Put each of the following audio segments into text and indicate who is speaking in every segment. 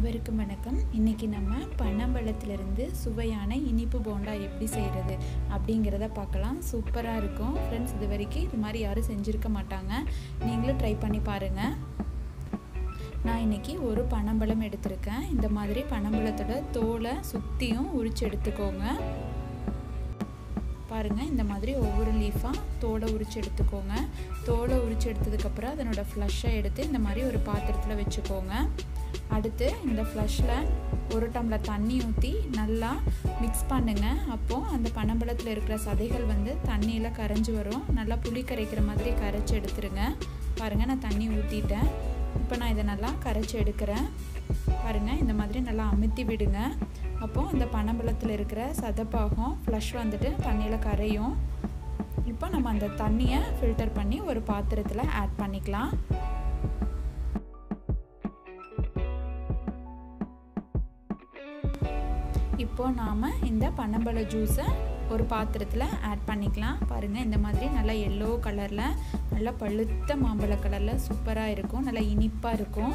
Speaker 1: அனைவருக்கும் வணக்கம் இன்றைக்கி நம்ம பனம்பழத்திலிருந்து சுவையான இனிப்பு போண்டா எப்படி செய்கிறது அப்படிங்கிறத பார்க்கலாம் சூப்பராக இருக்கும் ஃப்ரெண்ட்ஸ் இது வரைக்கும் இது மாதிரி யாரும் செஞ்சுருக்க மாட்டாங்க நீங்களும் ட்ரை பண்ணி பாருங்கள் நான் இன்றைக்கி ஒரு பனம்பழம் எடுத்திருக்கேன் இந்த மாதிரி பனம்பழத்தோட தோலை சுற்றியும் உரித்து எடுத்துக்கோங்க பாருங்கள் இந்த மாதிரி ஒவ்வொரு லீஃபாக தோலை உரித்து எடுத்துக்கோங்க தோலை உரித்து எடுத்ததுக்கப்புறம் அதனோட ஃப்ளஷ்ஷை எடுத்து இந்த மாதிரி ஒரு பாத்திரத்தில் வச்சுக்கோங்க அடுத்து இந்த ஃப்ளஷில் ஒரு டம்ளர் தண்ணி ஊற்றி நல்லா மிக்ஸ் பண்ணுங்கள் அப்போது அந்த பனம்பழத்தில் இருக்கிற சதைகள் வந்து தண்ணியில் கரைஞ்சி வரும் நல்லா புளி கரைக்கிற மாதிரி கரைச்சி எடுத்துருங்க பாருங்கள் நான் தண்ணி ஊற்றிட்டேன் இப்போ நான் இதை நல்லா கரைச்சி எடுக்கிறேன் பாருங்கள் இந்த மாதிரி நல்லா அமுத்தி விடுங்க அப்போது அந்த பனம்பழத்தில் இருக்கிற சதப்பாகம் ஃப்ளஷ் வந்துட்டு தண்ணியில் கரையும் இப்போ நம்ம அந்த தண்ணியை ஃபில்டர் பண்ணி ஒரு பாத்திரத்தில் ஆட் பண்ணிக்கலாம் இப்போ நாம் இந்த பனம்பழ ஜூஸை ஒரு பாத்திரத்தில் ஆட் பண்ணிக்கலாம் பாருங்கள் இந்த மாதிரி நல்லா எல்லோ கலரில் நல்லா பழுத்த மாம்பழ கலரில் சூப்பராக இருக்கும் நல்லா இனிப்பாக இருக்கும்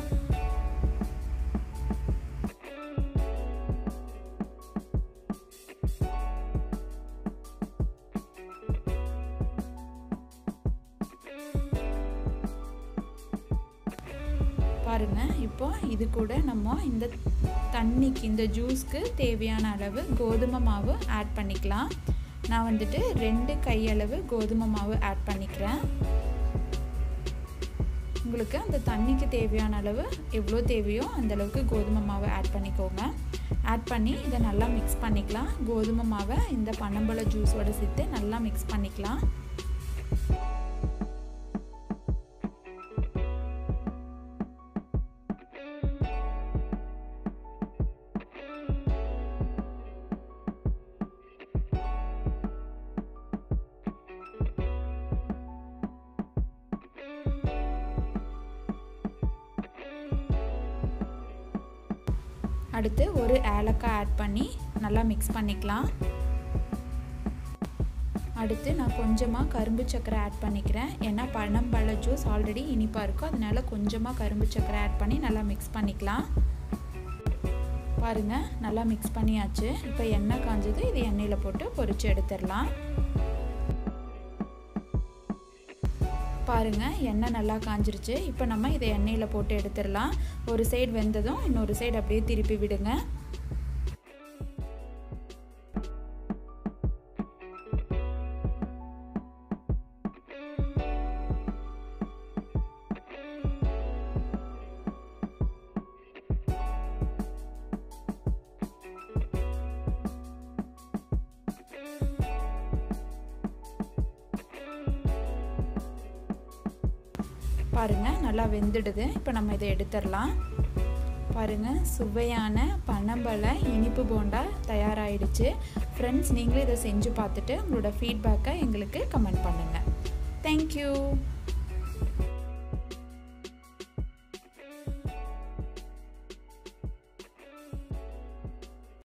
Speaker 1: பாருங்க இப்போ இது கூட நம்ம இந்த தண்ணிக்கு இந்த ஜூஸ்க்கு தேவையான அளவு கோதுமை மாவு ஆட் பண்ணிக்கலாம் நான் வந்துட்டு ரெண்டு கையளவு கோதுமை மாவு ஆட் பண்ணிக்கிறேன் உங்களுக்கு அந்த தண்ணிக்கு தேவையான அளவு எவ்வளோ தேவையோ அந்த அளவுக்கு கோதுமை மாவை ஆட் பண்ணிக்கோங்க ஆட் பண்ணி இதை நல்லா மிக்ஸ் பண்ணிக்கலாம் கோதுமை மாவை இந்த பனம்பழ ஜூஸோட சேர்த்து நல்லா மிக்ஸ் பண்ணிக்கலாம் அடுத்து ஒரு ஏலக்காய் ஆட் பண்ணி நல்லா மிக்ஸ் பண்ணிக்கலாம் அடுத்து நான் கொஞ்சமாக கரும்பு சக்கரை ஆட் பண்ணிக்கிறேன் ஏன்னா பழம் பழ ஜூஸ் ஆல்ரெடி இனிப்பாக இருக்கும் அதனால கொஞ்சமாக கரும்பு சக்கரை ஆட் பண்ணி நல்லா மிக்ஸ் பண்ணிக்கலாம் பாருங்கள் நல்லா மிக்ஸ் பண்ணியாச்சு இப்போ எண்ணெய் காஞ்சது இது எண்ணெயில் போட்டு பொரிச்சு எடுத்துடலாம் பாருங்கள் எண்ணெய் நல்லா காஞ்சிருச்சு இப்போ நம்ம இதை எண்ணெயில் போட்டு எடுத்துடலாம் ஒரு சைடு வெந்ததும் இன்னொரு சைடு அப்படியே திருப்பி விடுங்க பாருங்கள் நல்லா வெந்துடுது இப்போ நம்ம இதை எடுத்துடலாம் பாருங்கள் சுவையான பனம்பழ இனிப்பு போண்டா தயாராகிடுச்சு ஃப்ரெண்ட்ஸ் நீங்களும் இதை செஞ்சு பார்த்துட்டு உங்களோட ஃபீட்பேக்கை எங்களுக்கு கமெண்ட் பண்ணுங்கள் தேங்க்யூ